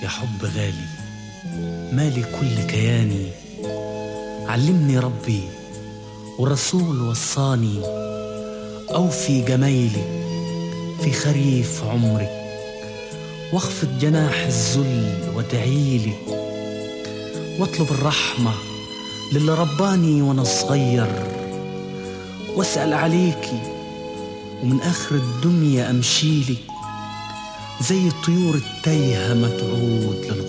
يا حب غالي مالي كل كياني علمني ربي والرسول وصاني أوفي جمايلي في خريف عمري واخفض جناح الذل وادعيلي واطلب الرحمة للي رباني وانا صغير واسأل عليكي ومن آخر الدنيا أمشيلي زي الطيور التايهة ما تعود للغرب